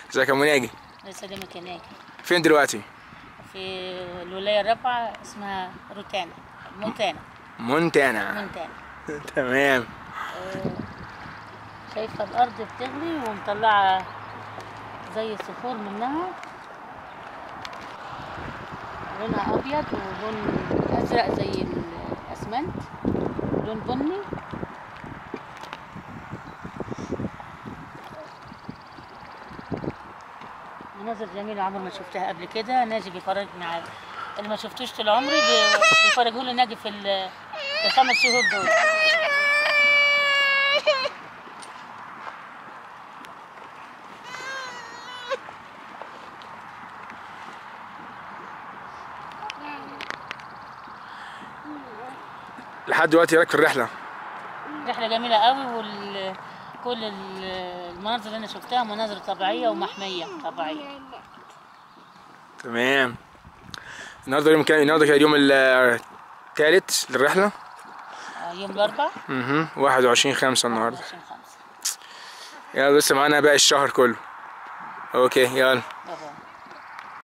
ازيك يا مناجي لسه ده ميكانيكي فين دلوقتي في الولاية الرابعة اسمها روتانا مونتانا مونتانا مونتانا تمام آه، شايفة الأرض بتغلي ومطلعة زي صخور منها لونها أبيض ولون أزرق زي الأسمنت لون بني مناظر جميلة عمري ما شفتها قبل كده ناجي بيفرجني على اللي ما شفتوش طول عمري بي- بيفرجوا لي ناجي في ال- في الخمس شهور دول لحد دلوقتي رايك في الرحله رحلة جميلة قوي وال كل ال- المناظر اللي انا شفتها مناظر طبيعية ومحمية طبيعية تمام النهارده اليوم كام النهارده كان اليوم الثالث للرحله آه، يوم الأربع اها 21 5 النهارده 21 خمسة يلا لسه معانا باقي الشهر كله اوكي يلا باي باي.